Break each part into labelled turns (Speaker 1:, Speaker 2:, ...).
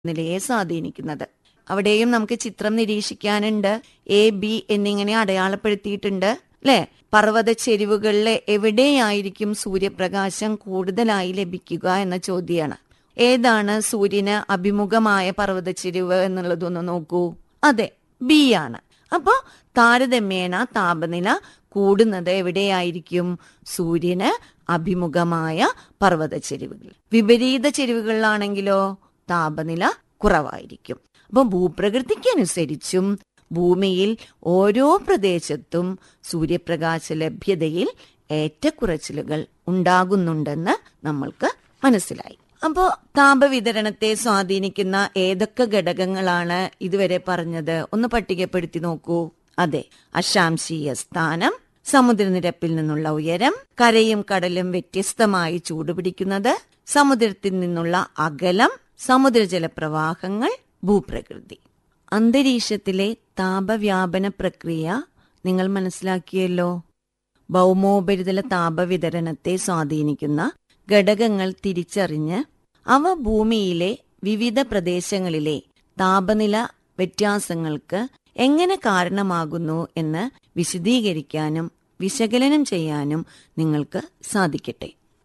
Speaker 1: നിലയെ സ്വാധീനിക്കുന്നത് അവിടെയും നമുക്ക് ചിത്രം നിരീക്ഷിക്കാനുണ്ട് എ ബി എന്നിങ്ങനെ അടയാളപ്പെടുത്തിയിട്ടുണ്ട് അല്ലെ പർവ്വത ചെരിവുകളിലെ എവിടെയായിരിക്കും സൂര്യപ്രകാശം കൂടുതലായി ലഭിക്കുക എന്ന ചോദ്യമാണ് ഏതാണ് സൂര്യന് അഭിമുഖമായ പർവ്വത ചെരിവ് എന്നുള്ളതൊന്ന് നോക്കൂ അതെ ബി ആണ് അപ്പോ താരതമ്യേന താപനില കൂടുന്നത് എവിടെയായിരിക്കും സൂര്യന് അഭിമുഖമായ പർവ്വത ചെരിവുകൾ വിപരീത ചെരിവുകളിലാണെങ്കിലോ താപനില കുറവായിരിക്കും അപ്പം ഭൂപ്രകൃതിക്കനുസരിച്ചും ഭൂമിയിൽ ഓരോ പ്രദേശത്തും സൂര്യപ്രകാശ ലഭ്യതയിൽ ഏറ്റക്കുറച്ചിലുകൾ ഉണ്ടാകുന്നുണ്ടെന്ന് നമ്മൾക്ക് മനസ്സിലായി അപ്പോൾ താപവിതരണത്തെ സ്വാധീനിക്കുന്ന ഏതൊക്കെ ഘടകങ്ങളാണ് ഇതുവരെ പറഞ്ഞത് ഒന്ന് പട്ടികപ്പെടുത്തി നോക്കൂ അതെ അശാംശീയ സ്ഥാനം സമുദ്രനിരപ്പിൽ നിന്നുള്ള ഉയരം കരയും കടലും വ്യത്യസ്തമായി ചൂടുപിടിക്കുന്നത് സമുദ്രത്തിൽ നിന്നുള്ള അകലം സമുദ്രജല പ്രവാഹങ്ങൾ ഭൂപ്രകൃതി അന്തരീക്ഷത്തിലെ താപവ്യാപന പ്രക്രിയ നിങ്ങൾ മനസ്സിലാക്കിയല്ലോ ഭൗമോപരിതല താപവിതരണത്തെ സ്വാധീനിക്കുന്ന ഘടകങ്ങൾ തിരിച്ചറിഞ്ഞ് അവ ഭൂമിയിലെ വിവിധ പ്രദേശങ്ങളിലെ താപനില വ്യത്യാസങ്ങൾക്ക് എങ്ങനെ കാരണമാകുന്നു എന്ന് വിശദീകരിക്കാനും വിശകലനം ചെയ്യാനും നിങ്ങൾക്ക് സാധിക്കട്ടെ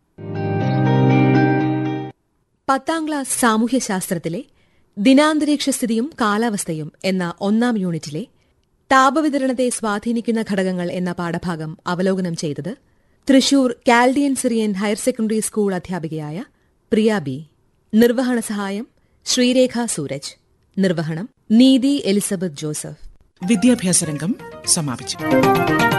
Speaker 2: പത്താം ക്ലാസ് സാമൂഹ്യശാസ്ത്രത്തിലെ ദിനാന്തരീക്ഷ സ്ഥിതിയും കാലാവസ്ഥയും എന്ന ഒന്നാം യൂണിറ്റിലെ താപവിതരണത്തെ സ്വാധീനിക്കുന്ന ഘടകങ്ങൾ എന്ന പാഠഭാഗം അവലോകനം ചെയ്തത് Thrissur Chaldean Syrian higher secondary school അധ്യാപികയായ പ്രിയ ബി നിർവഹണ സഹായം ശ്രീരേഖ സൂരജ് നിർവഹണം നീതി എലിസബത്ത് ജോസഫ്
Speaker 3: വിദ്യാഭ്യാസ രംഗം സമാപിച്ചു